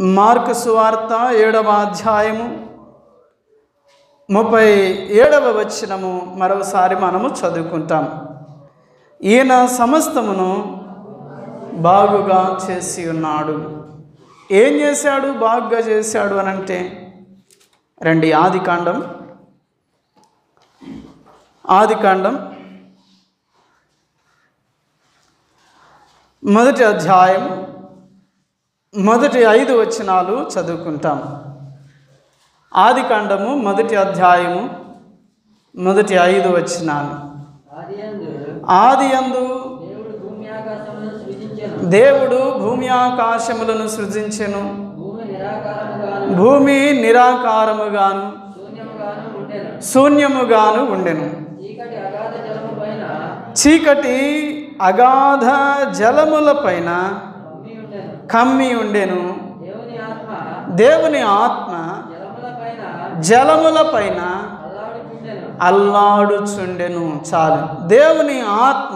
Mark సువార్త ఏడవ అధ్యాయము ముప్పై ఏడవ వచనము మరోసారి మనము చదువుకుంటాం ఈయన సమస్తమును బాగుగా చేసి ఉన్నాడు ఏం చేశాడు బాగుగా చేశాడు అని అంటే రండి ఆదికాండం ఆదికాండం మొదటి అధ్యాయం మొదటి ఐదు వచనాలు చదువుకుంటాం ఆదికాండము మొదటి అధ్యాయము మొదటి ఐదు వచనాలు ఆదియందు ఆది అందు దేవుడు భూమి ఆకాశములను సృజించెను దేవుడు భూమి ఆకాశములను సృజించెను భూమి నిరాకారముగాను భూమి నిరాకారముగాను శూన్యముగాను ఉండెను శూన్యముగాను ఉండెను చీకటి అగాధ జలము పైన చీకటి అగాధ జలముల పైన భూమి ఉండెను కమ్మి ఉండెను దేవుని ఆత్మ దేవుని ఆత్మ జలముల పైన జలముల పైన అల్లాడుచుండెను అల్లాడుచుండెను చాలు దేవుని ఆత్మ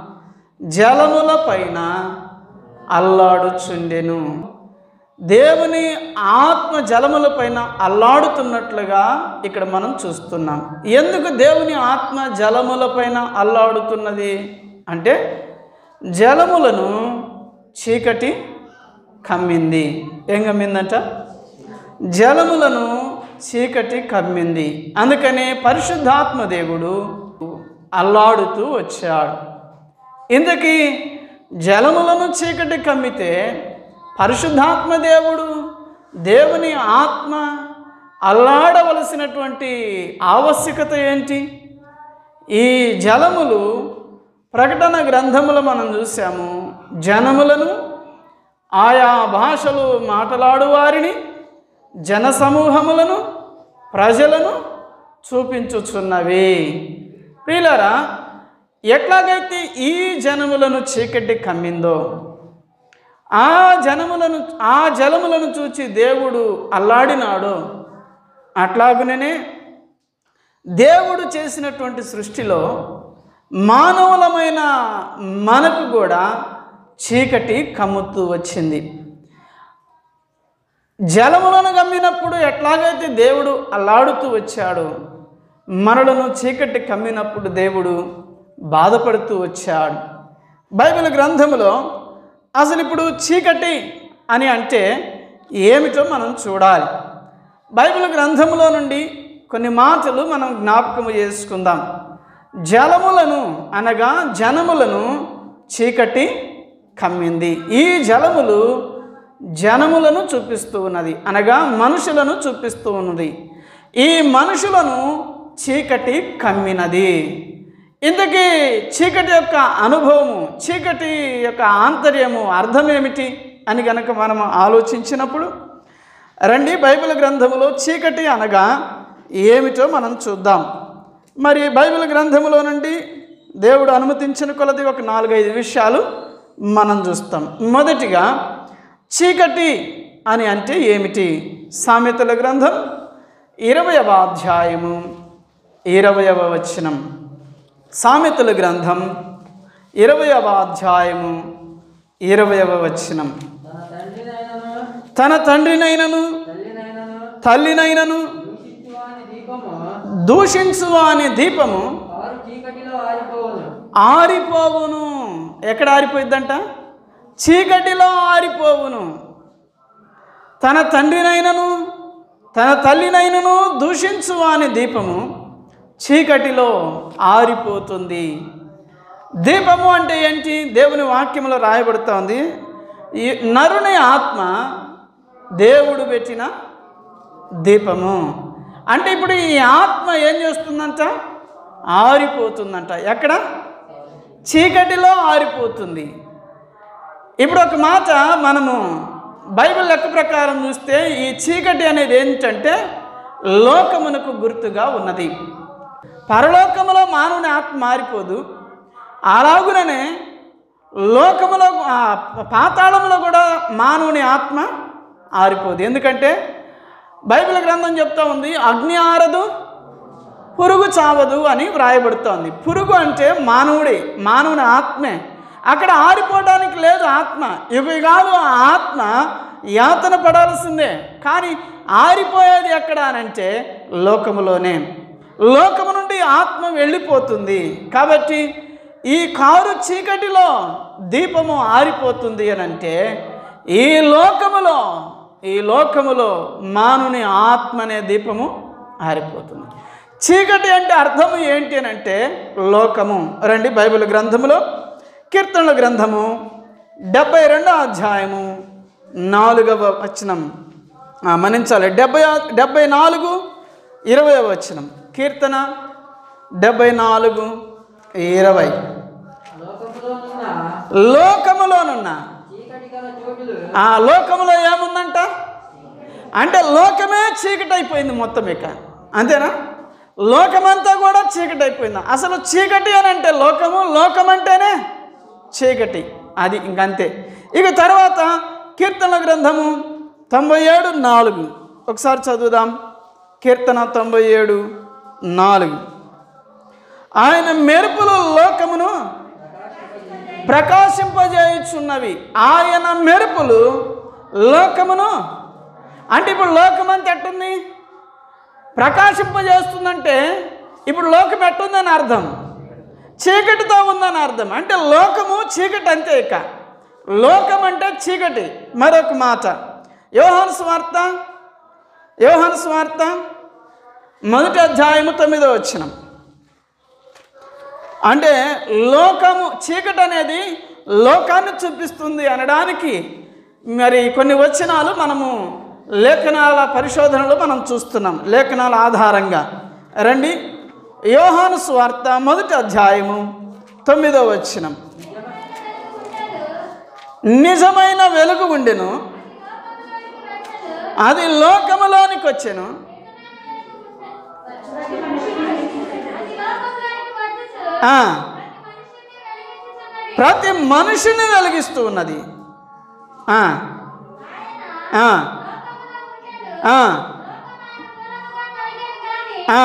జలముల పైన అల్లాడుచుండెను దేవుని ఆత్మ జలముల పైన అల్లాడుతున్నట్లుగా ఇక్కడ మనం చూస్తున్నాం ఎందుకు దేవుని ఆత్మ జలముల పైన అల్లాడుతున్నది అంటే జలములను చీకటి కమ్మింది ఏం కమ్మిందంట జలములను చీకటి కమ్మింది అందుకనే పరిశుద్ధాత్మ దేవుడు అల్లాడుతూ వచ్చాడు ఇందుకీ జలములను చీకటి కమ్మితే పరిశుద్ధాత్మ దేవుడు దేవుని ఆత్మ అల్లాడవలసినటువంటి ఆవశ్యకత ఏంటి ఈ జలములు ప్రకటన గ్రంథములు మనం చూసాము జనములను ఆయా భాషలు మాట్లాడు వారిని జనసమూహములను ప్రజలను చూపించుచున్నవి ప్రియులరా ఎట్లాగైతే ఈ జనములను చీకటి కమ్మిందో ఆ జనములను ఆ జలములను చూచి దేవుడు అల్లాడినాడో అట్లాగుననే దేవుడు చేసినటువంటి సృష్టిలో మానవులమైన మనకు కూడా చీకటి కమ్ముతూ వచ్చింది జలములను గమ్మినప్పుడు ఎట్లాగైతే దేవుడు అల్లాడుతూ వచ్చాడో మనలను చీకటి కమ్మినప్పుడు దేవుడు బాధపడుతూ వచ్చాడు బైబిల్ గ్రంథములో అసలు ఇప్పుడు చీకటి అని అంటే ఏమిటో మనం చూడాలి బైబిల్ గ్రంథములో నుండి కొన్ని మాటలు మనం జ్ఞాపకము చేసుకుందాం జలములను అనగా జనములను చీకటి కమ్మింది ఈ జలములు జనములను చూపిస్తూ ఉన్నది అనగా మనుషులను చూపిస్తూ ఉన్నది ఈ మనుషులను చీకటి కమ్మినది ఇంతకీ చీకటి యొక్క అనుభవము చీకటి యొక్క ఆంతర్యము అర్థం ఏమిటి అని గనక మనం ఆలోచించినప్పుడు రండి బైబిల్ గ్రంథములో చీకటి అనగా ఏమిటో మనం చూద్దాం మరి బైబిల్ గ్రంథములో నుండి దేవుడు అనుమతించిన కొలది ఒక నాలుగైదు విషయాలు మనం చూస్తాం మొదటిగా చీకటి అని అంటే ఏమిటి సామెతల గ్రంథం ఇరవయవ అధ్యాయము ఇరవయవ వచనం సామెతల గ్రంథం ఇరవయవ అధ్యాయము ఇరవయవ వచనం తన తండ్రినైనను తన తండ్రినైనను తల్లినైనను తల్లినైనను దూషించు అని దీపము దూషించు అనే దీపము వారు చీకటిలో ఆరిపోవును ఆరిపోవును ఎక్కడ ఆరిపోయిద్దంట చీకటిలో ఆరిపోవును తన తండ్రినైనను తన తల్లినైనను దూషించు అనే దీపము చీకటిలో ఆరిపోతుంది దీపము అంటే ఏంటి దేవుని వాక్యంలో రాయబడుతోంది ఈ నరుని ఆత్మ దేవుడు పెట్టిన దీపము అంటే ఇప్పుడు ఈ ఆత్మ ఏం చేస్తుందంట ఆరిపోతుందంట ఎక్కడ చీకటిలో ఆరిపోతుంది ఇప్పుడు ఒక మాట మనము బైబిల్ లెక్క ప్రకారం చూస్తే ఈ చీకటి అనేది ఏంటంటే లోకమునకు గుర్తుగా ఉన్నది పరలోకములో మానవుని ఆత్మ మారిపోదు అలాగుననే లోకములో ఆ, పాతాళములో కూడా మానవుని ఆత్మ ఆరిపోదు ఎందుకంటే బైబిల్ గ్రంథం చెప్తా ఉంది అగ్ని ఆరదు పురుగు చావదు అని వ్రాయబడుతోంది పురుగు అంటే మానవుడే మానవుని ఆత్మే అక్కడ ఆరిపోవడానికి లేదు ఆత్మ యుగ యుగాలు ఆ ఆత్మ యాతన పడాల్సిందే కానీ ఆరిపోయేది ఎక్కడ అనంటే లోకములోనే లోకము నుండి ఆత్మ వెళ్ళిపోతుంది కాబట్టి ఈ కారు చీకటిలో దీపము ఆరిపోతుంది అని అంటే ఈ లోకములో ఈ లోకములో మానుని ఆత్మ అనే దీపము ఆరిపోతుంది చీకటి అంటే అర్థము ఏంటి అని అంటే లోకము రండి బైబిల్ గ్రంథములో కీర్తనల గ్రంథము డెబ్బై రెండో అధ్యాయము నాలుగవ వచనం ఆ, మన్నించాలి డెబ్బై డెబ్బై నాలుగు ఇరవై వచనం కీర్తన డెబ్బై నాలుగు ఇరవై లోకములో ఉన్న లోకములోనున్న చీకటి గల చోటులు ఆ లోకములో ఏముందంట అంటే లోకమే చీకటి అయిపోయింది మొత్తం ఇక అంతేనా లోకమంతా కూడా చీకటి అయిపోయింది అసలు చీకటి అని అంటే లోకము లోకం అంటేనే చీకటి అది ఇంకంతే ఇక తర్వాత కీర్తన గ్రంథము తొంభై ఏడు నాలుగు ఒకసారి చదువుదాం కీర్తన తొంభై ఏడు నాలుగు ఆయన మెరుపులు లోకమును ప్రకాశింపజేయుచున్నవి ఆయన మెరుపులు లోకమును అంటే ఇప్పుడు లోకం అంత ఎట్టుంది ప్రకాశింపజేస్తుందంటే ఇప్పుడు లోకం ఎట్టుందని అర్థం చీకటితో ఉందని అర్థం అంటే లోకము చీకటి అంతే ఇక లోకం అంటే చీకటి మరొక మాట యోహాను స్వార్త యోహాను స్వార్త మొదటి అధ్యాయము తొమ్మిదో వచ్చినం అంటే లోకము చీకటి అనేది లోకాన్ని చూపిస్తుంది అనడానికి మరి కొన్ని వచనాలు మనము లేఖనాల పరిశోధనలు మనం చూస్తున్నాం లేఖనాల ఆధారంగా రండి యోహాను స్వార్త మొదటి అధ్యాయము తొమ్మిదో వచనం నిజమైన వెలుగు ఉండెను అది లోకములోనికి వచ్చెను ఆ, ప్రతి మనిషిని వెలిగిస్తూ ఉన్నది ఆ, ఆ, ఆ, ఆ,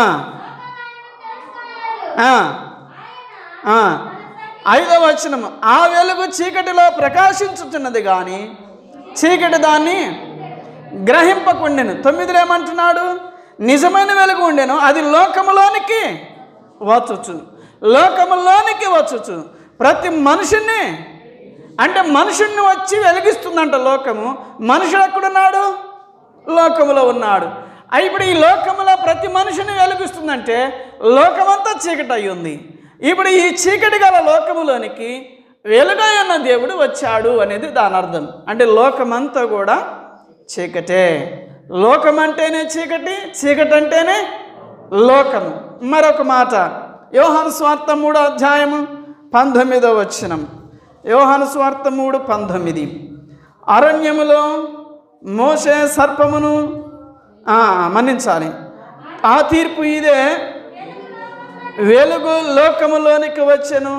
ఆ, ఆ. ఐదవ వచనం ఆ వెలుగు చీకటిలో ప్రకాశించుతున్నది కానీ చీకటి దాన్ని గ్రహింపకుండెను తొమ్మిదిలో ఏమంటున్నాడు నిజమైన వెలుగు ఉండెను అది లోకములోనికి వచ్చుచు లోకములోనికి వచ్చుచు ప్రతి మనిషిని అంటే మనుషుణ్ణి వచ్చి వెలిగిస్తుందంట లోకము మనుషుడు ఎక్కడున్నాడు లోకములో ఉన్నాడు ఆ ఇప్పుడు ఈ లోకములో ప్రతి మనిషిని వెలిగిస్తుందంటే లోకమంతా చీకటి అయి ఉంది ఇప్పుడు ఈ చీకటి గల లోకములోనికి వెలుగై ఉన్న దేవుడు వచ్చాడు అనేది దాని అర్థం అంటే లోకమంతా కూడా చీకటే లోకం అంటేనే చీకటి చీకటి అంటేనే లోకము మరొక మాట యోహాను స్వార్థ మూడో అధ్యాయము పంతొమ్మిదో వచనం యోహాను స్వార్థ మూడు పంతొమ్మిది అరణ్యములో మోసే సర్పమును ఆ, మన్నించాలి ఆ తీర్పు ఇదే వెలుగు లోకములోనికి వచ్చెను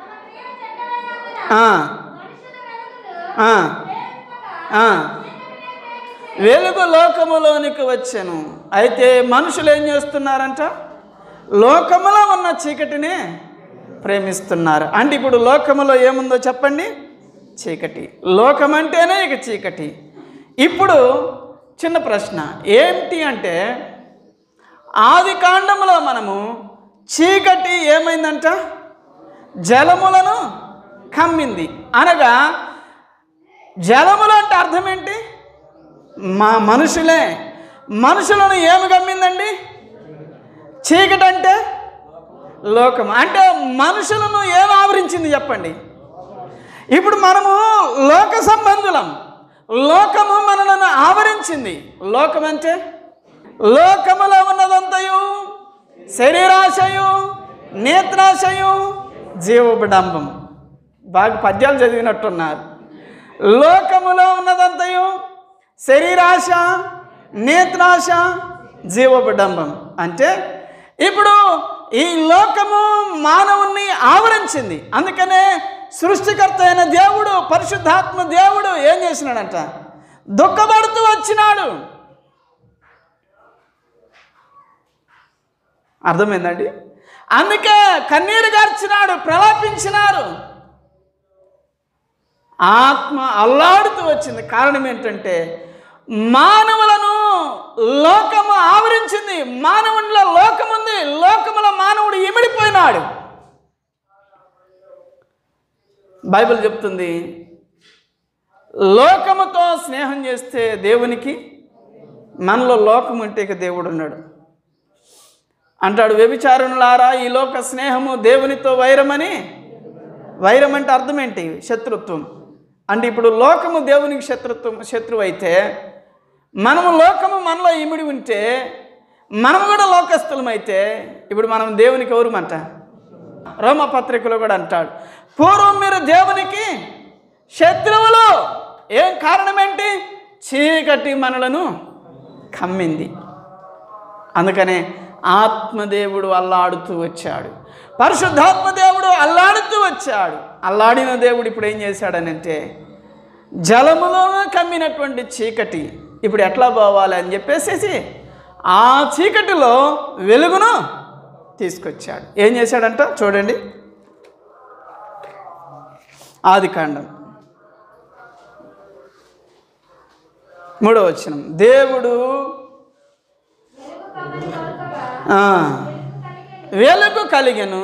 ఆ, ఆ, ఆ. వెలుగు లోకములోనికి వచ్చెను అయితే మనుషులు ఏం చేస్తున్నారంట లోకములో ఉన్న చీకటిని ప్రేమిస్తున్నారు అంటే ఇప్పుడు లోకములో ఏముందో చెప్పండి చీకటి లోకం అంటేనే ఇక చీకటి ఇప్పుడు చిన్న ప్రశ్న ఏంటి అంటే ఆది కాండములో మనము చీకటి ఏమైందంట జలములను కమ్మింది అనగా జలములు అంటే అర్థం ఏంటి మా మనుషులే మనుషులను ఏమి గమ్మిందండి చీకటి అంటే లోకం అంటే మనుషులను ఏం ఆవరించింది చెప్పండి ఇప్పుడు మనము లోక సంబంధులం లోకము మనలను ఆవరించింది లోకం అంటే లోకములో ఉన్నదంతయు శరీరాశయు నేత్రాశయు జీవబడంబం బాగా పద్యాలు చదివినట్టున్నారు లోకములో ఉన్నదంతయు శరీరాశ నేత్రాశ జీవబడంబం అంటే ఇప్పుడు ఈ లోకము మానవుణ్ణి ఆవరించింది అందుకనే సృష్టికర్త అయిన దేవుడు పరిశుద్ధాత్మ దేవుడు ఏం చేసినాడంట దుఃఖపడుతూ వచ్చినాడు అర్థమైందండి అందుకే కన్నీరు గార్చినాడు ప్రలాపించినారు ఆత్మ అల్లాడుతూ వచ్చింది కారణం ఏంటంటే మానవులను లోకము ఆవరించింది మానవునిలో లోకం ఉంది లోకములో మానవుడు ఇమిడిపోయినాడు బైబిల్ చెప్తుంది లోకముతో స్నేహం చేస్తే దేవునికి మనలో లోకం ఉంటే ఇక దేవుడు ఉన్నాడు అంటాడు వ్యభిచారులారా ఈ లోక స్నేహము దేవునితో వైరమని వైరం అంటే అర్థం ఏంటి శత్రుత్వం అంటే ఇప్పుడు లోకము దేవునికి శత్రుత్వం శత్రువు అయితే మనము లోకము మనలో ఇమిడి ఉంటే మనము కూడా లోకస్తులమైతే ఇప్పుడు మనం దేవునికి ఎవరుమంట రోమ పత్రికలో కూడా అంటాడు పూర్వం మీరు దేవునికి శత్రువులు ఏం కారణం ఏంటి చీకటి మనలను కమ్మింది అందుకనే ఆత్మదేవుడు అల్లాడుతూ వచ్చాడు పరిశుద్ధాత్మ దేవుడు అల్లాడుతూ వచ్చాడు అల్లాడిన దేవుడు ఇప్పుడు ఏం చేశాడనంటే జలములోనూ కమ్మినటువంటి చీకటి ఇప్పుడు ఎట్లా పోవాలి అని చెప్పేసేసి ఆ చీకటిలో వెలుగును తీసుకొచ్చాడు ఏం చేశాడంట చూడండి ఆది కాండం మూడవ వచనం దేవుడు ఆ, వెలుగు కలిగెను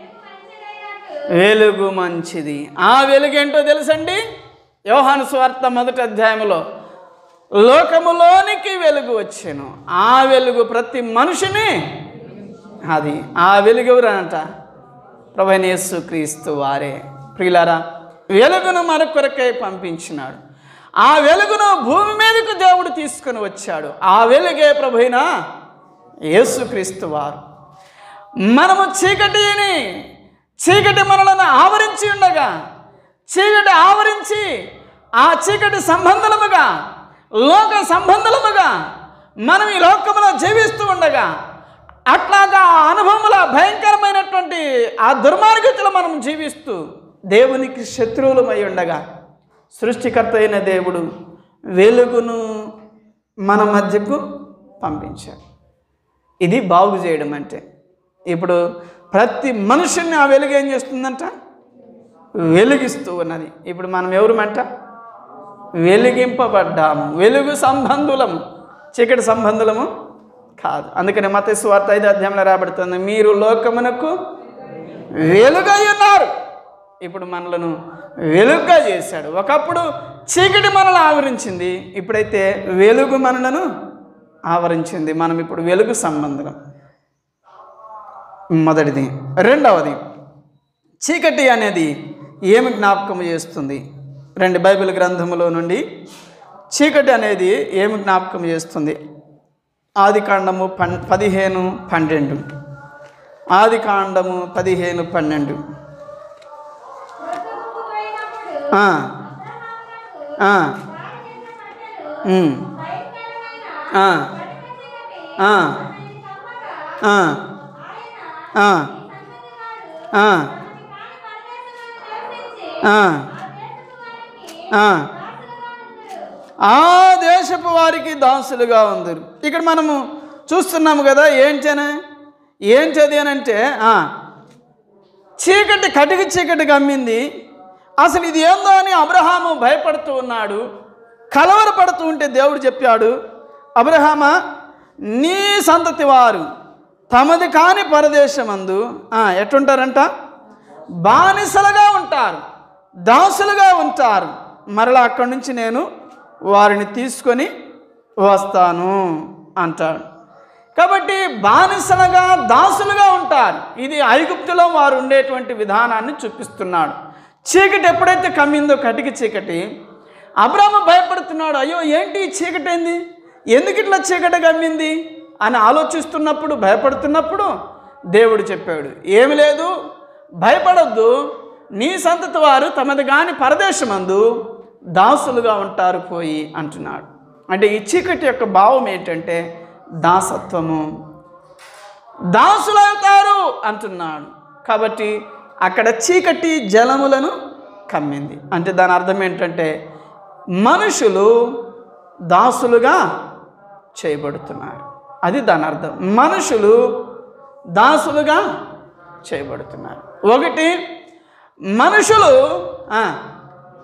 వెలుగు మంచిది ఆ వెలుగు ఏంటో తెలుసండి యోహాను స్వార్థ మొదటి అధ్యాయంలో లోకములోనికి వెలుగు వచ్చాను ఆ వెలుగు ప్రతి మనిషిని అది ఆ వెలుగు ఎవరనంట ప్రభనేసు క్రీస్తు వారే ప్రియులారా వెలుగును మన కొరకై పంపించినాడు ఆ వెలుగును భూమి మీదకు దేవుడు తీసుకొని వచ్చాడు ఆ వెలుగే ప్రభైన యేసుక్రీస్తు వారు మనము చీకటిని చీకటి మనలను ఆవరించి ఉండగా చీకటి ఆవరించి ఆ చీకటి సంబంధముగా లోక సంబంధముగా మనం ఈ లోకములో జీవిస్తూ ఉండగా అట్లాగా ఆ అనుభవముల భయంకరమైనటువంటి ఆ దుర్మార్గతలో మనం జీవిస్తూ దేవునికి శత్రువులమై ఉండగా సృష్టికర్త అయిన దేవుడు వెలుగును మన మధ్యకు పంపించాడు ఇది బాగు చేయడం అంటే ఇప్పుడు ప్రతి మనుషుల్ని ఆ వెలుగు ఏం చేస్తుందంట వెలిగిస్తూ ఉన్నది ఇప్పుడు మనం ఎవరమంట వెలిగింపబడ్డాము వెలుగు సంబంధులము చీకటి సంబంధులము కాదు అందుకని మత స్వార్థ ఐదు అధ్యాయంలో రాబడుతుంది మీరు లోకమునకు వెలుగై ఉన్నారు ఇప్పుడు మనలను వెలుగుగా చేశాడు ఒకప్పుడు చీకటి మనల్ని ఆవరించింది ఇప్పుడైతే వెలుగు మనలను ఆవరించింది మనం ఇప్పుడు వెలుగు సంబంధం మొదటిది రెండవది చీకటి అనేది ఏమి జ్ఞాపకం చేస్తుంది రెండు బైబిల్ గ్రంథములో నుండి చీకటి అనేది ఏమి జ్ఞాపకం చేస్తుంది ఆది కాండము పన్ పదిహేను పన్నెండు ఆది కాండము పదిహేను పన్నెండు ఆ, ఆ, ఉమ్, ఆ, ఆ, ఆ, ఆ, ఆ, ఆ, ఆ. ఆ దేశపు వారికి దాసులుగా ఉందరు ఇక్కడ మనము చూస్తున్నాము కదా ఏంటనే ఏంటది అని అంటే ఆ, చీకటి కటికి చీకటి గమ్మింది అసలు ఇది ఏందో అని అబ్రహాము భయపడుతూ ఉన్నాడు కలవరపడుతూ ఉంటే దేవుడు చెప్పాడు అబ్రహామా నీ సంతతి వారు తమది కాని పరదేశమందు ఆ, ఎట్లుంటారంట బానిసలుగా ఉంటారు దాసులుగా ఉంటారు మరలా అక్కడి నుంచి నేను వారిని తీసుకొని వస్తాను అంటాడు కాబట్టి బానిసలుగా దాసులుగా ఉంటారు ఇది ఐగుప్తులో వారు ఉండేటువంటి విధానాన్ని చూపిస్తున్నాడు చీకటి ఎప్పుడైతే కమ్మిందో కటికి చీకటి అబ్రాహ్మ భయపడుతున్నాడు అయ్యో ఏంటి ఈ చీకటి ఏంది ఎందుకు ఇట్లా చీకటి కమ్మింది అని ఆలోచిస్తున్నప్పుడు భయపడుతున్నప్పుడు దేవుడు చెప్పాడు ఏమి లేదు భయపడొద్దు నీ సంతతి వారు తమది కాని పరదేశమందు దాసులుగా ఉంటారు పోయి అంటున్నాడు అంటే ఈ చీకటి యొక్క భావం ఏంటంటే దాసత్వము దాసులవుతారు అంటున్నాడు కాబట్టి అక్కడ చీకటి జలములను కమ్మింది అంటే దాని అర్థం ఏంటంటే మనుషులు దాసులుగా చేయబడుతున్నారు అది దాని అర్థం మనుషులు దాసులుగా చేయబడుతున్నారు ఒకటి మనుషులు ఆ,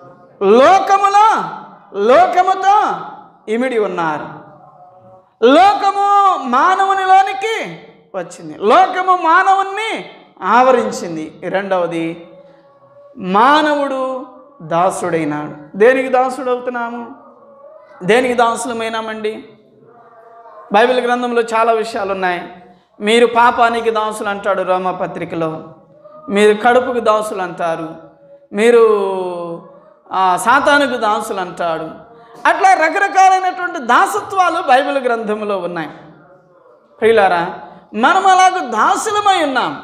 లోకములో లోకముతో ఇమిడి ఉన్నారు లోకము మానవునిలోనికి వచ్చింది లోకము మానవుణ్ణి ఆవరించింది రెండవది మానవుడు దాసుడైనాడు దేనికి దాసుడు అవుతున్నాము దేనికి దాసులమైనామండి బైబిల్ గ్రంథంలో చాలా విషయాలు ఉన్నాయి మీరు పాపానికి దాసులు అంటాడు రోమపత్రికలో మీరు కడుపుకు దాసులు అంటారు మీరు ఆ, సాతానుకు దాసులు అంటాడు అట్లా రకరకాలైనటువంటి దాసత్వాలు బైబిల్ గ్రంథంలో ఉన్నాయి ప్రియులారా మనం అలాగ దాసులమై ఉన్నాం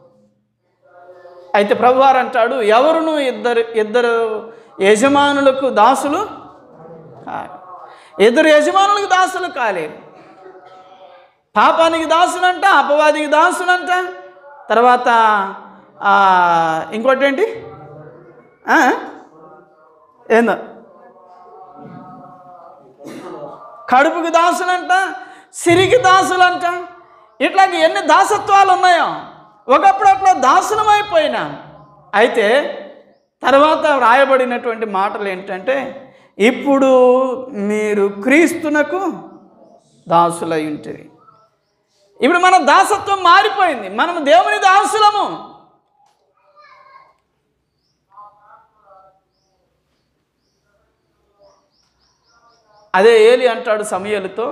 అయితే ప్రభువారు అంటాడు ఎవరును ఇద్దరు ఇద్దరు యజమానులకు దాసులు కారు ఇద్దరు యజమానులకు దాసులు కాలేరు పాపానికి దాసులంట అపవాదికి దాసులంట తర్వాత ఆ, ఇంకోటి ఏంటి ఆ? ఏందో కడుపుకి దాసులంట సిరికి దాసులంట ఇట్లాగ ఎన్ని దాసత్వాలు ఉన్నాయో ఒకప్పుడు అట్లా దాసులమైపోయినాం అయితే తర్వాత వ్రాయబడినటువంటి మాటలు ఏంటంటే ఇప్పుడు మీరు క్రీస్తునకు దాసులై ఉంటుంది ఇప్పుడు మన దాసత్వం మారిపోయింది మనం దేవుని దాసులము అదే ఏలి అంటాడు సమయలతో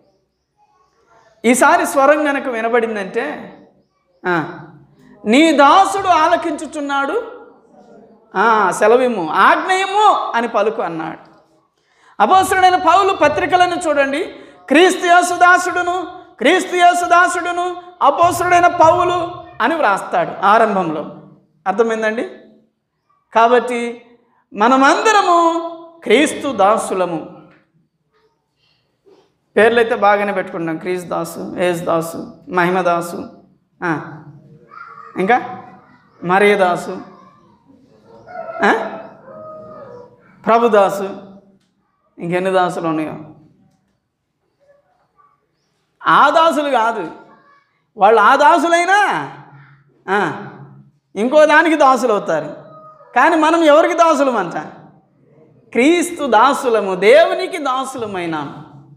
ఈసారి స్వరం గనక వినబడిందంటే ఆ, నీ దాసుడు ఆలకించుచున్నాడు ఆ, సెలవిమ్ము ఆజ్ఞయము అని పలుకు అన్నాడు అపోసరుడైన పౌలు పత్రికలను చూడండి క్రీస్తు యేసుదాసుడును క్రీస్తు యేసుదాసుడును అపోసరుడైన పౌలు అని వ్రాస్తాడు ఆరంభంలో అర్థమైందండి కాబట్టి మనమందరము క్రీస్తు దాసులము పేర్లు అయితే బాగానే పెట్టుకుంటాం క్రీస్తు దాసు ఏజ్ దాసు మహిమదాసు ఆ, ఇంకా మరియదాసు ఆ? ప్రభుదాసు ఇంకెన్ని దాసులు ఉన్నాయో ఆ దాసులు కాదు వాళ్ళు ఆ దాసులైనా ఆ, ఇంకో దానికి దాసులు అవుతారు కానీ మనం ఎవరికి దాసులం అంట క్రీస్తు దాసులము దేవునికి దాసులమైనాము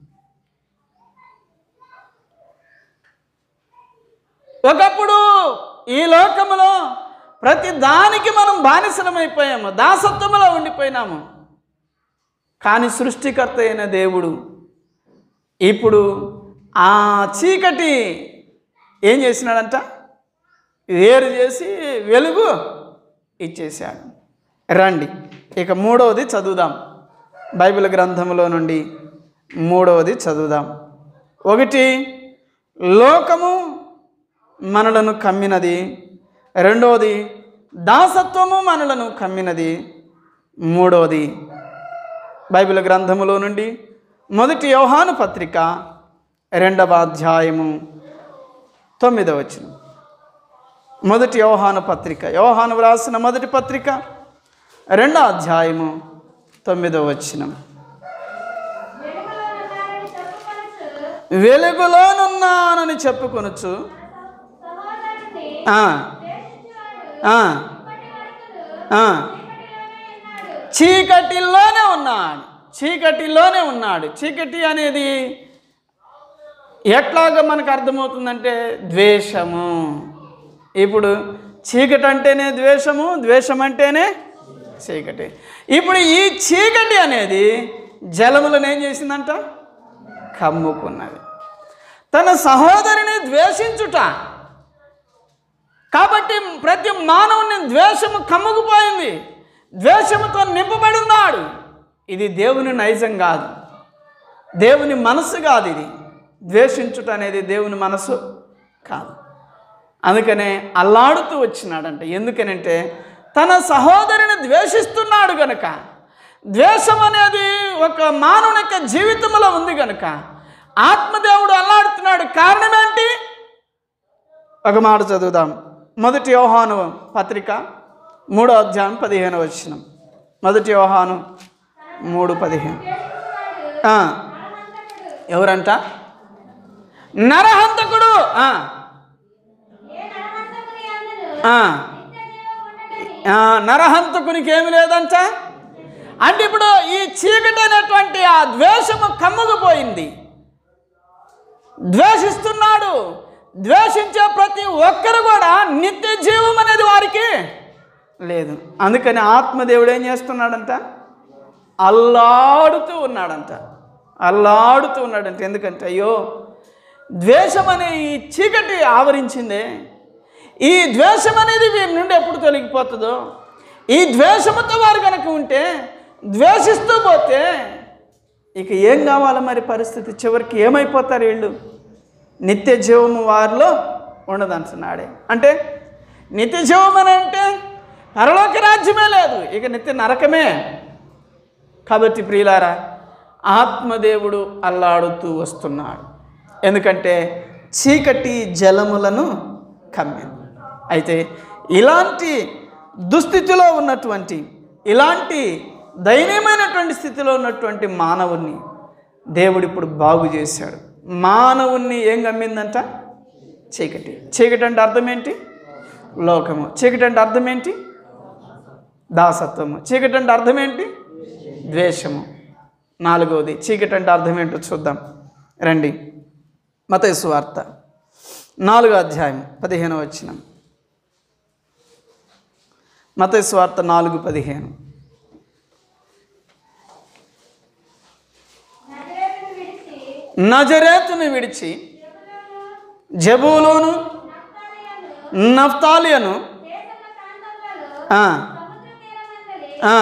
ఒకప్పుడు ఈ లోకములో ప్రతి దానికి మనం బానిసలమైపోయాము దాసత్వములో ఉండిపోయినాము కానీ సృష్టికర్త అయిన దేవుడు ఇప్పుడు ఆ చీకటి ఏం చేసినాడంట వేరు చేసి వెలుగు ఇచ్చేశాడు రండి ఇక మూడవది చదువుదాం బైబిల్ గ్రంథంలో నుండి మూడవది చదువుదాం ఒకటి లోకము మనలను కమ్మినది రెండవది దాసత్వము మనలను కమ్మినది మూడవది బైబిల్ గ్రంథములో నుండి మొదటి యోహాను పత్రిక రెండవ అధ్యాయము తొమ్మిదవ వచనం మొదటి యోహాను పత్రిక యోహాను వ్రాసిన మొదటి పత్రిక రెండో అధ్యాయము తొమ్మిదవ వచనం వెలుగులోనున్నానని చెప్పుకొనొచ్చు ఆ, ఆ, ఆ. చీకటిలోనే ఉన్నాడు చీకటిలోనే ఉన్నాడు చీకటి అనేది ఎట్లాగా మనకు అర్థమవుతుందంటే ద్వేషము ఇప్పుడు చీకటి అంటేనే ద్వేషము ద్వేషం అంటేనే చీకటి ఇప్పుడు ఈ చీకటి అనేది జలములను ఏం చేసిందంట కమ్ముకున్నది తన సహోదరిని ద్వేషించుట కాబట్టి ప్రతి మానవుని ద్వేషము కమ్ముకుపోయింది ద్వేషముతో నింపబడి ఉన్నాడు ఇది దేవుని నైజం కాదు దేవుని మనసు కాదు ఇది ద్వేషించుట అనేది దేవుని మనసు కాదు అందుకనే అల్లాడుతూ వచ్చినాడంట ఎందుకనంటే తన సహోదరిని ద్వేషిస్తున్నాడు గనుక ద్వేషం అనేది ఒక మానవుని యొక్క జీవితంలో ఉంది గనుక ఆత్మదేవుడు అల్లాడుతున్నాడు కారణం ఏంటి ఒక మాట చదువుదాం మొదటి యోహాను పత్రిక మూడో అధ్యాయం పదిహేను వచ్చిన మొదటి యోహాను మూడు పదిహేను ఆ, ఎవరంట నరహంతకుడు ఆ, ఆ, ఆ, నరహంతకునికి ఏమి లేదంట అంటే ఇప్పుడు ఈ చీకటి అనేటువంటి ఆ ద్వేషము కమ్ముకుపోయింది ద్వేషిస్తున్నాడు ద్వేషించే ప్రతి ఒక్కరు కూడా నిత్య జీవం అనేది వారికి లేదు అందుకని ఆత్మదేవుడు ఏం చేస్తున్నాడంట అల్లాడుతూ ఉన్నాడంట అల్లాడుతూ ఉన్నాడంట ఎందుకంటే అయ్యో ద్వేషం అనే ఈ చీకటి ఆవరించిందే ఈ ద్వేషం అనేది వీరి నుండి ఎప్పుడు తొలగిపోతుందో ఈ ద్వేషముతో వారు కనుక ఉంటే ద్వేషిస్తూ పోతే ఇక ఏం కావాలి మరి పరిస్థితి చివరికి ఏమైపోతారు వీళ్ళు నిత్య జీవము వారిలో ఉండదంటున్నాడే అంటే నిత్య జీవం అని అంటే పరలోక రాజ్యమే లేదు ఇక నిత్య నరకమే కాబట్టి ప్రియులారా ఆత్మదేవుడు అల్లాడుతూ వస్తున్నాడు ఎందుకంటే చీకటి జలములను కమ్మింది అయితే ఇలాంటి దుస్థితిలో ఉన్నటువంటి ఇలాంటి దయనీయమైనటువంటి స్థితిలో ఉన్నటువంటి మానవుణ్ణి దేవుడు ఇప్పుడు బాగు చేశాడు మానవుణ్ణి ఏం గమ్మిందంట చీకటి చీకటి అంటే అర్థం ఏంటి లోకము చీకటి అంటే అర్థం ఏంటి దాసత్వము చీకటి అంటే అర్థం ఏంటి ద్వేషము నాలుగవది చీకటి అంటే అర్థం ఏంటో చూద్దాం రండి మతయసు వార్త నాలుగో అధ్యాయం పదిహేను వచ్చిన మతయసు వార్త నాలుగు పదిహేను నజరేతుని విడిచి జబూలోను నఫ్తాలియను ఆ, ఆ,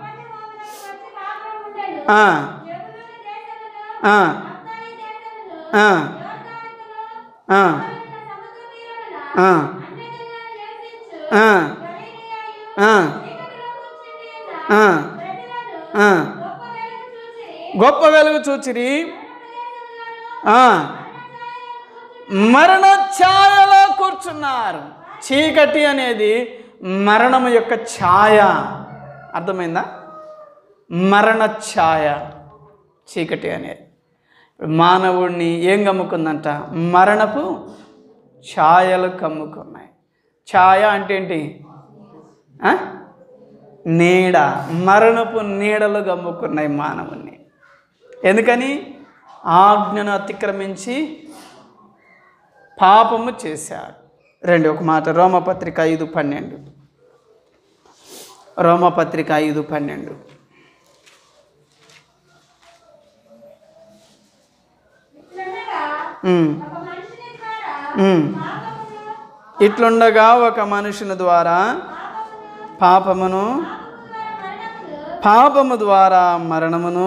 ఆ, ఆ, ఆ, ఆ, ఆ, ఆ, ఆ, ఆ, ఆ. గొప్ప వెలుగు చూచిరి ఆ, మరణ ఛాయలో కూర్చున్నారు చీకటి అనేది మరణం యొక్క ఛాయ అర్థమైందా మరణ ఛాయ చీకటి అనేది మానవుడిని ఏం కమ్ముకుందంట మరణపు ఛాయలు కమ్ముకున్నాయి ఛాయ అంటే ఏంటి ఆ? నీడ మరణపు నీడలు కమ్ముకున్నాయి మానవుణ్ణి ఎందుకని ఆజ్ఞను అతిక్రమించి పాపము చేశాడు రెండు ఒక మాట రోమపత్రిక ఐదు పన్నెండు రోమపత్రిక ఐదు పన్నెండు ఉమ్, ఉమ్. ఇట్లుండగా ఒక మనుషుని ద్వారా పాపమును పాపము ద్వారా మరణమును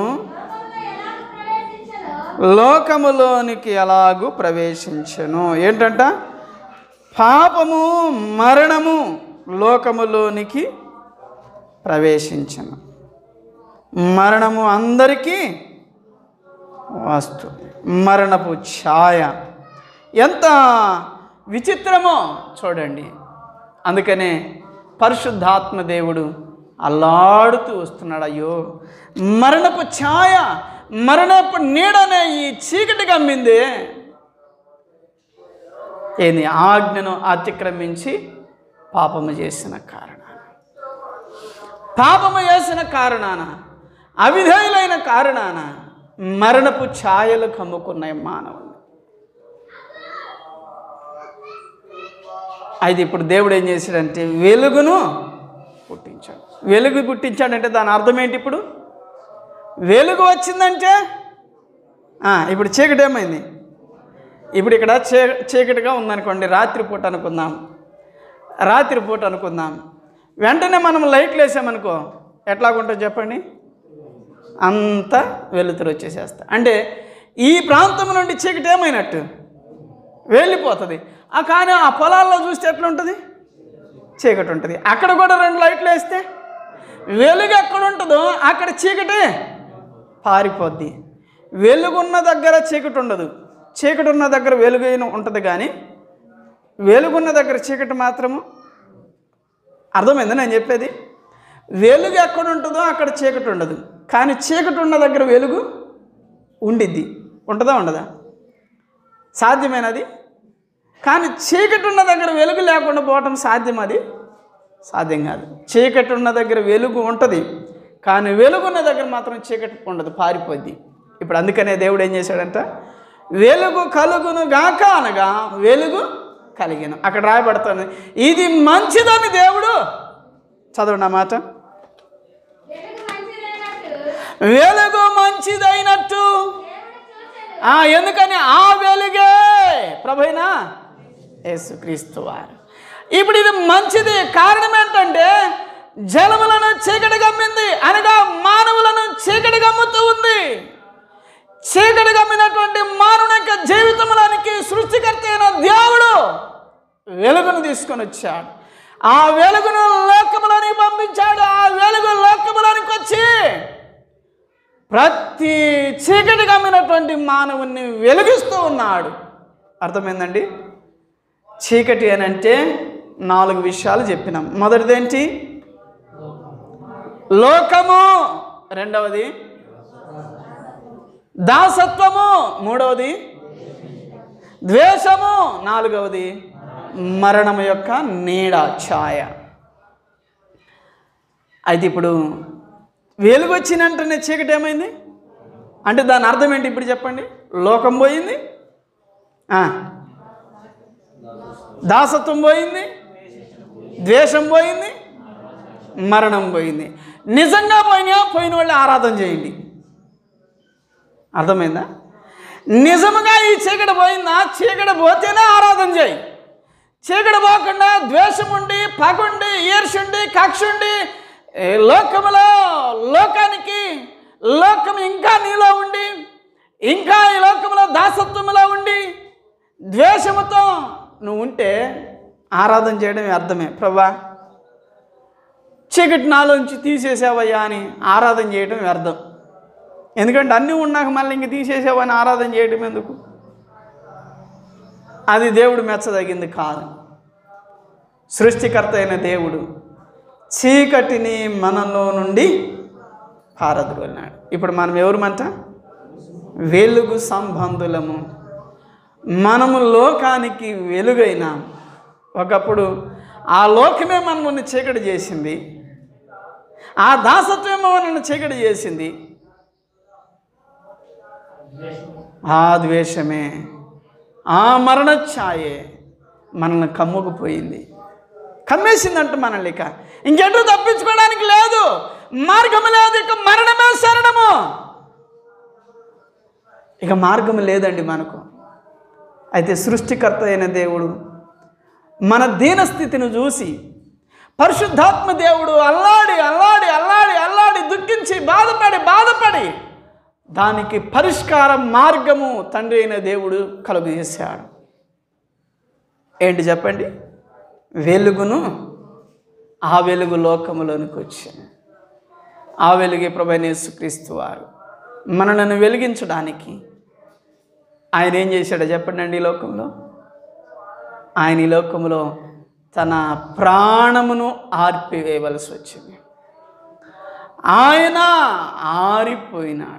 లోకములోనికి ఎలాగూ ప్రవేశించను ఏంటంట పాపము మరణము లోకములోనికి ప్రవేశించను మరణము అందరికీ వస్తుంది మరణపు ఛాయ ఎంత విచిత్రమో చూడండి అందుకనే పరిశుద్ధాత్మ దేవుడు అల్లాడుతూ వస్తున్నాడు అయ్యో మరణపు ఛాయ మరణపు నీడనే ఈ చీకటి కమ్మింది ఏంది ఆజ్ఞను అతిక్రమించి పాపము చేసిన కారణాన పాపము చేసిన కారణాన అవిధేయులైన కారణాన మరణపు ఛాయలు కమ్ముకున్నాయి మానవుని అయితే ఇప్పుడు దేవుడు ఏం చేశాడంటే వెలుగును పుట్టించాడు వెలుగు పుట్టించాడంటే దాని అర్థం ఏంటి ఇప్పుడు వెలుగు వచ్చిందంటే ఆ, ఇప్పుడు చీకటి ఏమైంది ఇప్పుడు ఇక్కడ చీ చీకటిగా ఉందనుకోండి రాత్రిపూట అనుకుందాం రాత్రిపూట అనుకుందాం వెంటనే మనం లైట్లు వేసామనుకో ఎట్లాగుంటుంది చెప్పండి అంతా వెలుతురు వచ్చేసేస్తా అంటే ఈ ప్రాంతం నుండి చీకటి ఏమైనట్టు వెళ్ళిపోతుంది ఆ కానీ ఆ పొలాల్లో చూస్తే ఎట్లా ఉంటుంది చీకటి ఉంటుంది అక్కడ కూడా రెండు లైట్లు వేస్తే వెలుగు ఎక్కడ ఉంటుందో అక్కడ చీకటి పారిపోద్ది వెలుగున్న దగ్గర చీకటి ఉండదు చీకటి ఉన్న దగ్గర వెలుగు అయిన ఉంటుంది కానీ వెలుగున్న దగ్గర చీకటి మాత్రము అర్థమైందా నేను చెప్పేది వెలుగు ఎక్కడ ఉంటుందో అక్కడ చీకటి ఉండదు కానీ చీకటి ఉన్న దగ్గర వెలుగు ఉండిద్ది ఉంటుందా ఉండదా సాధ్యమేనది కానీ చీకటి ఉన్న దగ్గర వెలుగు లేకుండా పోవటం సాధ్యం అది సాధ్యం కాదు చీకటి ఉన్న దగ్గర వెలుగు ఉంటుంది కానీ వెలుగున్న దగ్గర మాత్రం చీకటి ఉండదు పారిపోద్ది ఇప్పుడు అందుకనే దేవుడు ఏం చేశాడంట వెలుగు కలుగును గాక అనగా వెలుగు కలిగిన అక్కడ రాయబడుతుంది ఇది మంచిదని దేవుడు చదవండి ఆ మాట వెలుగు మంచిదైనట్టు ఆ, ఎందుకని ఆ వెలుగే ప్రభైనా యేసుక్రీస్తు వారు ఇప్పుడు ఇది మంచిది కారణం ఏంటంటే జలములను చీకటి గమ్మింది అనగా మానవులను చీకటి గమ్ముతూ ఉంది చీకటి గమ్మినటువంటి మానవుని యొక్క జీవితంలోనికి సృష్టికర్త అయిన దేవుడు వెలుగును తీసుకొని వచ్చాడు ఆ వెలుగును లోకములోనికి పంపించాడు ఆ వెలుగు లోకములోనికి వచ్చి ప్రతి చీకటి గమ్మినటువంటి మానవుని వెలిగిస్తూ ఉన్నాడు అర్థమైందండి చీకటి అని అంటే నాలుగు విషయాలు చెప్పినాం మొదటిదేంటి లోకము రెండవది దాసత్వము మూడవది ద్వేషము నాలుగవది మరణము యొక్క నీడ ఛాయ అయితే ఇప్పుడు వెలుగు వచ్చినంటనే చీకటి ఏమైంది అంటే దాని అర్థం ఏంటి ఇప్పుడు చెప్పండి లోకం పోయింది ఆ. దాసత్వం పోయింది ద్వేషం పోయింది మరణం పోయింది నిజంగా పోయినా పోయిన వాళ్ళు ఆరాధన చేయండి అర్థమైందా నిజముగా ఈ చీకటి పోయిందా చీకటి పోతేనే ఆరాధన చేయి చీకటి పోకుండా ద్వేషం ఉండి పగుండి ఈర్షుండి కక్షుండి ఏ లోకములో లోకానికి లోకం ఇంకా నీలో ఉండి ఇంకా ఈ లోకంలో దాసత్వములో ఉండి ద్వేషముతో నువ్వు ఉంటే ఆరాధన చేయడం అర్థమే ప్రభా చీకటి నాలోంచి తీసేసావయ్యా అని ఆరాధన చేయడం వ్యర్థం ఎందుకంటే అన్నీ ఉన్నాక మళ్ళీ ఇంక తీసేసావని ఆరాధన చేయడం ఎందుకు అది దేవుడు మెచ్చదగింది కాదు సృష్టికర్త అయిన దేవుడు చీకటిని మనలో నుండి పారద్రోలినాడు ఇప్పుడు మనం ఎవరమంట వెలుగు సంబంధులము మనము లోకానికి వెలుగైనాం ఒకప్పుడు ఆ లోకమే మనల్ని చీకటి చేసింది ఆ దాసత్వమే మనల్ని చీకటి చేసింది ఆ ద్వేషమే ఆ మరణ ఛాయే మనల్ని కమ్ముకుపోయింది కమ్మేసిందంట మనల్ని ఇక ఇంకెటు తప్పించుకోవడానికి లేదు మార్గము లేదు ఇక మరణమే శరణము ఇక మార్గం లేదండి మనకు అయితే సృష్టికర్త అయిన దేవుడు మన దీనస్థితిని చూసి పరిశుద్ధాత్మ దేవుడు అల్లాడి అల్లాడి అల్లాడి అల్లాడి దుఃఖించి బాధపడి బాధపడి దానికి పరిష్కార మార్గము తండ్రి అయిన దేవుడు కలుగు చేశాడు ఏంటి చెప్పండి వెలుగును ఆ వెలుగు లోకములోనికి వచ్చాను ఆ వెలుగే ప్రభనేసుక్రీస్తు వారు మనలను వెలిగించడానికి ఆయన ఏం చేశాడో చెప్పండి అండి ఈ లోకంలో ఆయన ఈ లోకంలో తన ప్రాణమును ఆర్పివేయవలసి వచ్చింది ఆయన ఆరిపోయినాడు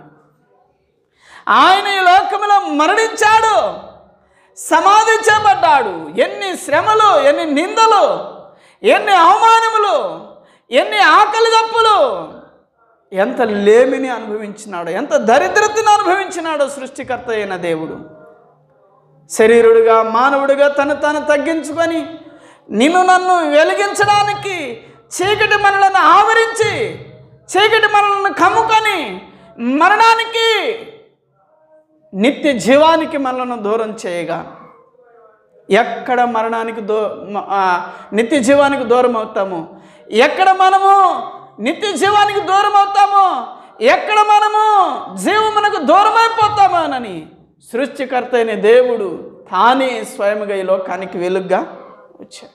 ఆయన ఈ లోకంలో మరణించాడు సమాధి చేయబడ్డాడు ఎన్ని శ్రమలు ఎన్ని నిందలు ఎన్ని అవమానములు ఎన్ని ఆకలి దప్పులు ఎంత లేమిని అనుభవించినాడో ఎంత దరిద్రతను అనుభవించినాడో సృష్టికర్త అయిన దేవుడు శరీరుడుగా మానవుడిగా తను తను తగ్గించుకొని నిన్ను నన్ను వెలిగించడానికి చీకటి మనలను ఆవరించి చీకటి మనలను కమ్ముకొని మరణానికి నిత్య జీవానికి మనలను దూరం చేయగా ఎక్కడ మరణానికి దో మ- ఆ, నిత్య జీవానికి దూరం అవుతామో ఎక్కడ మనము నిత్య జీవానికి దూరం అవుతామో ఎక్కడ మనము జీవమునకు దూరం అయిపోతామోనని సృష్టికర్త అయిన దేవుడు తానే స్వయముగా ఈ లోకానికి వెలుగ్గా వచ్చాడు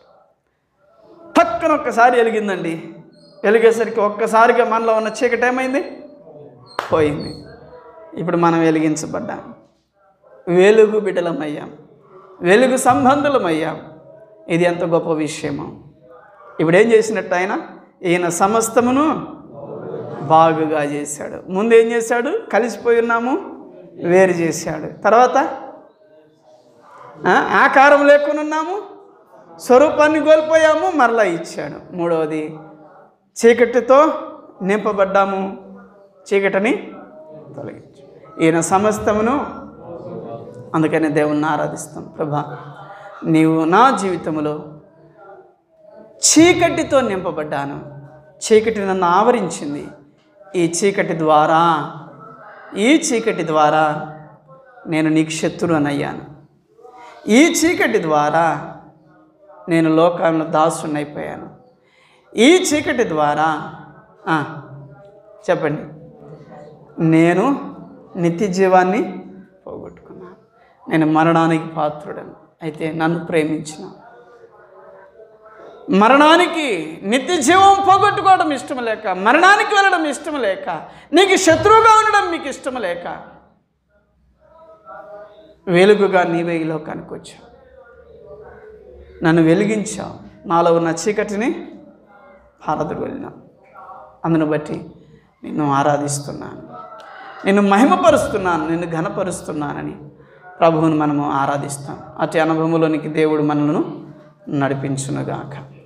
పక్కన ఒక్కసారి వెలిగిందండి వెలిగేసరికి ఒక్కసారిగా మనలో ఉన్న చీకటి ఏమైంది పోయింది ఇప్పుడు మనం వెలిగించబడ్డాం వెలుగు బిడ్డలమయ్యాం వెలుగు సంబంధులమయ్యాం ఇది ఎంత గొప్ప విషయమో ఇప్పుడు ఏం చేసినట్టు ఆయన ఈయన సమస్తమును బాగుగా చేశాడు ముందు ఏం చేశాడు కలిసిపోయి ఉన్నాము వేరు చేశాడు తర్వాత ఆ, ఆకారం లేకుండా ఉన్నాము స్వరూపాన్ని కోల్పోయాము మరలా ఇచ్చాడు మూడవది చీకటితో నింపబడ్డాము చీకటిని తొలగించు ఈయన సమస్తమును అందుకనే దేవుణ్ణి ఆరాధిస్తాం ప్రభా నీవు నా జీవితంలో చీకటితో నింపబడ్డాను చీకటి నన్ను ఆవరించింది ఈ చీకటి ద్వారా ఈ చీకటి ద్వారా నేను నీకు శత్రువునయ్యాను ఈ చీకటి ద్వారా నేను లోకంలో దాసునైపోయాను ఈ చీకటి ద్వారా ఆ, చెప్పండి నేను నిత్య జీవాన్ని పోగొట్టుకున్నాను నేను మరణానికి పాత్రుడను అయితే నన్ను ప్రేమించిన మరణానికి నిత్య జీవం పోగొట్టుకోవడం ఇష్టం లేక మరణానికి వెళ్ళడం ఇష్టం లేక నీకు శత్రువుగా ఉండడం మీకు ఇష్టం లేక వెలుగుగా నీవే ఈ లోకానికి వచ్చావు నన్ను వెలిగించావు నాలో ఉన్న చీకటిని పారదుడు వెళ్ళినావు అందును బట్టి నిన్ను ఆరాధిస్తున్నాను నిన్ను మహిమపరుస్తున్నాను నిన్ను ఘనపరుస్తున్నానని ప్రభువుని మనము ఆరాధిస్తాం అతి అనుభవంలోనికి దేవుడు మనలను నడిపించునుగాక